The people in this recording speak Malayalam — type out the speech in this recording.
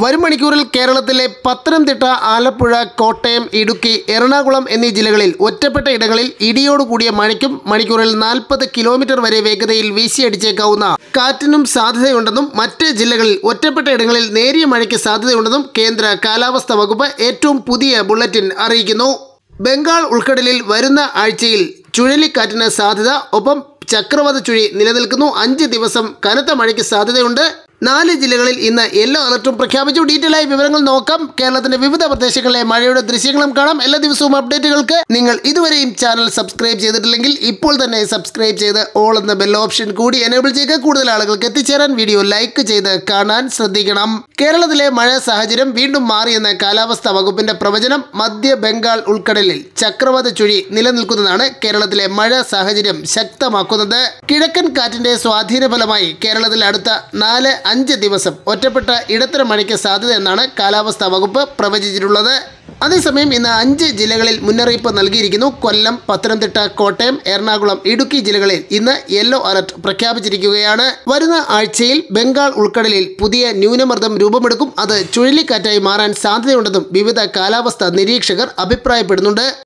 വരും മണിക്കൂറിൽ കേരളത്തിലെ പത്തനംതിട്ട ആലപ്പുഴ കോട്ടയം ഇടുക്കി എറണാകുളം എന്നീ ജില്ലകളിൽ ഒറ്റപ്പെട്ട ഇടങ്ങളിൽ ഇടിയോടുകൂടിയ മഴയ്ക്കും മണിക്കൂറിൽ നാൽപ്പത് കിലോമീറ്റർ വരെ വേഗതയിൽ വീശിയടിച്ചേക്കാവുന്ന കാറ്റിനും സാധ്യതയുണ്ടെന്നും മറ്റ് ജില്ലകളിൽ ഒറ്റപ്പെട്ട ഇടങ്ങളിൽ നേരിയ മഴയ്ക്ക് സാധ്യതയുണ്ടെന്നും കേന്ദ്ര കാലാവസ്ഥാ വകുപ്പ് ഏറ്റവും പുതിയ ബുള്ളറ്റിൻ അറിയിക്കുന്നു ബംഗാൾ ഉൾക്കടലിൽ വരുന്ന ആഴ്ചയിൽ ചുഴലിക്കാറ്റിന് സാധ്യത ഒപ്പം ചക്രവാത ചുഴി നിലനിൽക്കുന്നു അഞ്ച് ദിവസം കനത്ത മഴയ്ക്ക് സാധ്യതയുണ്ട് നാല് ജില്ലകളിൽ ഇന്ന് യെല്ലോ അലർട്ടും പ്രഖ്യാപിച്ചു ഡീറ്റെയിൽ ആയി വിവരങ്ങൾ നോക്കാം കേരളത്തിന്റെ വിവിധ പ്രദേശങ്ങളിലെ മഴയുടെ ദൃശ്യങ്ങളും കാണാം എല്ലാ ദിവസവും അപ്ഡേറ്റുകൾക്ക് നിങ്ങൾ ഇതുവരെയും ചാനൽ സബ്സ്ക്രൈബ് ചെയ്തിട്ടില്ലെങ്കിൽ ഇപ്പോൾ തന്നെ സബ്സ്ക്രൈബ് ചെയ്ത് ഓൾ എന്ന ബെൽ ഓപ്ഷൻ കൂടി എനേബിൾ ചെയ്യുക കൂടുതൽ ആളുകൾക്ക് എത്തിച്ചേരാൻ വീഡിയോ ലൈക്ക് ചെയ്ത് കാണാൻ ശ്രദ്ധിക്കണം കേരളത്തിലെ മഴ സാഹചര്യം വീണ്ടും മാറിയെന്ന കാലാവസ്ഥാ വകുപ്പിന്റെ പ്രവചനം മധ്യ ബംഗാൾ ഉൾക്കടലിൽ ചക്രവാത ചുഴി നിലനിൽക്കുന്നതാണ് കേരളത്തിലെ മഴ സാഹചര്യം ശക്തമാക്കുന്നത് കിഴക്കൻ കാറ്റിന്റെ സ്വാധീന ഫലമായി കേരളത്തിൽ അടുത്ത നാല് അഞ്ച് ദിവസം ഒറ്റപ്പെട്ട ഇടത്തരം മഴയ്ക്ക് സാധ്യത എന്നാണ് കാലാവസ്ഥാ വകുപ്പ് പ്രവചിച്ചിട്ടുള്ളത് അതേസമയം ഇന്ന് അഞ്ച് ജില്ലകളിൽ മുന്നറിയിപ്പ് നൽകിയിരിക്കുന്നു കൊല്ലം പത്തനംതിട്ട കോട്ടയം എറണാകുളം ഇടുക്കി ജില്ലകളിൽ ഇന്ന് യെല്ലോ അലർട്ട് പ്രഖ്യാപിച്ചിരിക്കുകയാണ് വരുന്ന ആഴ്ചയിൽ ബംഗാൾ ഉൾക്കടലിൽ പുതിയ ന്യൂനമർദ്ദം രൂപമെടുക്കും അത് ചുഴലിക്കാറ്റായി മാറാൻ സാധ്യതയുണ്ടെന്നും വിവിധ കാലാവസ്ഥാ നിരീക്ഷകർ അഭിപ്രായപ്പെടുന്നുണ്ട്